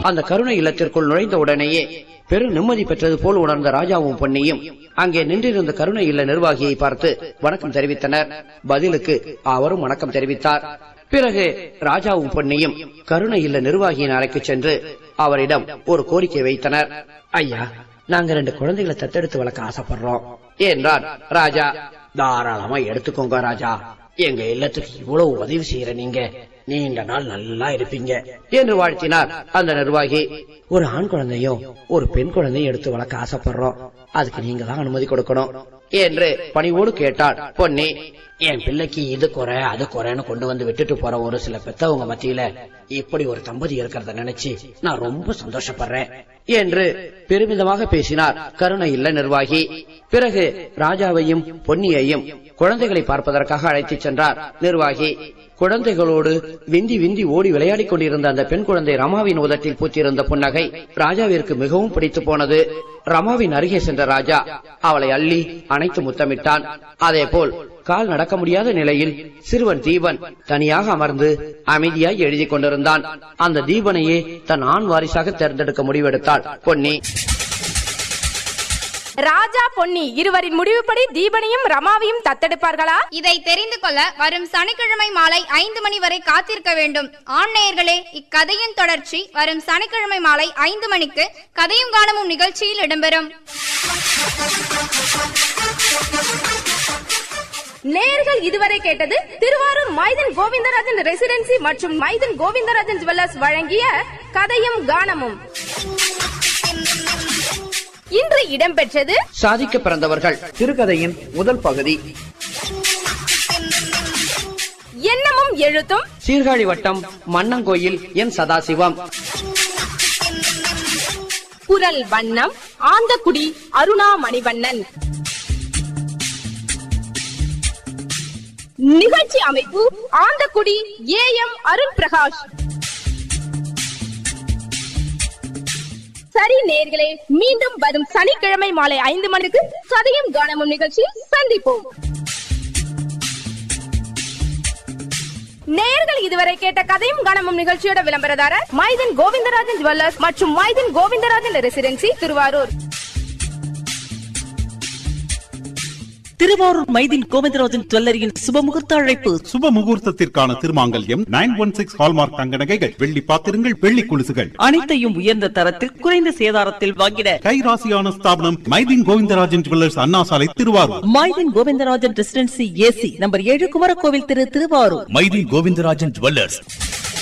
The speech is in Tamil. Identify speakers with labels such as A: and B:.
A: அந்த கருணை இல்லத்திற்குள் நுழைந்த உடனேயே பெரும் நிம்மதி பெற்றது போல் உணர்ந்த ராஜாவும் பொன்னியும் அங்கே நின்றிருந்த கருணை இல்ல நிர்வாகியை பார்த்து வணக்கம் தெரிவித்தனர் பதிலுக்கு அவரும் வணக்கம் தெரிவித்தார் பிறகு ராஜாவும் பொன்னியும் கருணை இல்ல நிர்வாகியின் அறைக்கு சென்று அவரிடம் ஒரு கோரிக்கை வைத்தனர் ஐயா நாங்க ரெண்டு குழந்தைகளை தத்தெடுத்து வளர்க்க ஆசைப்படுறோம் என்றார் ராஜா தாராளமா எடுத்துக்கோங்க ராஜா எங்க இல்லத்துக்கு இவ்வளவு உதவி செய்யற நீங்க நீண்ட நாள் நல்லா இருப்பீங்க என்று வாழ்த்தினார் அந்த நிர்வாகி ஒரு ஆண் குழந்தையும் ஒரு பெண் குழந்தையும் எடுத்து வளர்க்க ஆசைப்படுறோம் அதுக்கு நீங்க தான் அனுமதி கொடுக்கணும் என்று பணிவோடு கேட்டாள் பொன்னி என் பிள்ளைக்கு இது குறை அது குறைன்னு கொண்டு வந்து விட்டுட்டு போற ஒரு சில பெத்தவங்க மத்தியில இப்படி ஒரு தம்பதி இருக்கிறத நினைச்சு நான் ரொம்ப சந்தோஷப்படுறேன் என்று பெருமிதமாக பேசினார் கருணை இல்ல நிர்வாகி பிறகு ராஜாவையும் பொன்னியையும் குழந்தைகளை பார்ப்பதற்காக அழைத்துச் சென்றார் நிர்வாகி குழந்தைகளோடு விந்தி விந்தி ஓடி விளையாடிக் கொண்டிருந்த அந்த பெண் குழந்தை ரமாவின் உதட்டில் பூத்திருந்த புன்னகை ராஜாவிற்கு மிகவும் பிடித்து போனது ரமாவின் அருகே சென்ற ராஜா அவளை அள்ளி அணைத்து முத்தமிட்டான் அதேபோல் கால் நடக்க முடியாத நிலையில் சிறுவன் தீபன் தனியாக அமர்ந்து அமைதியாய் எழுதி கொண்டிருந்தான் அந்த தீபனையே தன் ஆண் வாரிசாக தேர்ந்தெடுக்க முடிவெடுத்தாள் பொன்னி
B: ராஜா பொன்னி இருவரின் முடிவுப்படி தீபனையும் ரமாவையும் தத்தெடுப்பார்களா
C: இதை தெரிந்து கொள்ள வரும் சனிக்கிழமை மாலை ஐந்து மணி வரை காத்திருக்க வேண்டும் ஆண்நேயர்களே இக்கதையின் தொடர்ச்சி வரும் சனிக்கிழமை மாலை ஐந்து மணிக்கு கதையும் காணமும் நிகழ்ச்சியில் இடம்பெறும்
B: நேர்கள் இதுவரை கேட்டது திருவாரூர் மைதன் கோவிந்தராஜன் ரெசிடென்சி மற்றும் மைதன் கோவிந்தராஜன் ஜுவல்லர்ஸ் வழங்கிய கதையும் கானமும் இன்று இடம்பெற்றது
A: சாதிக்க பிறந்தவர்கள் சிறுகதையின் முதல் பகுதி
B: எண்ணமும் எழுத்தும்
A: சீர்காழி வட்டம் மன்னங்கோயில் என் சதாசிவம்
B: குரல் வண்ணம் ஆந்தக்குடி அருணா மணிவண்ணன் நிகழ்ச்சி அமைப்பு ஆந்தக்குடி ஏ எம் அருண் பிரகாஷ் சரி நேர்களே மீண்டும் வரும் சனிக்கிழமை மாலை ஐந்து மணிக்கு சதயம் கானமும் நிகழ்ச்சியில் சந்திப்போம் நேர்கள் இதுவரை கேட்ட கதையும் கணமும் நிகழ்ச்சியோட விளம்பரதாரர் மைதன் கோவிந்தராஜன் ஜுவல்லர்ஸ் மற்றும் மைதன் கோவிந்தராஜன் ரெசிடென்சி திருவாரூர்
D: திருவாரூர் மைதின் கோவிந்தராஜன் ஜுவல்லரியின் சுபமுகூர்த்த அழைப்பு
E: சுப முகூர்த்தத்திற்கான திருமாங்கல்யம் நைன் ஒன் சிக்ஸ் ஹால்மார்க் தங்க நகைகள் வெள்ளி பாத்திரங்கள் வெள்ளி குலுசுகள்
D: அனைத்தையும் உயர்ந்த தரத்தில் குறைந்த சேதாரத்தில் வாங்கிட
E: கைராசியான ஸ்தாபனம் மைதீன் கோவிந்தராஜன் ஜுவல்லர்ஸ் அண்ணா சாலை Tiruvarur
D: Maidin Govindarajan residency AC number ஏழு குமரகோவில் திரு திருவாரூர்
F: மைதி கோவிந்தராஜன் ஜுவல்லர்ஸ்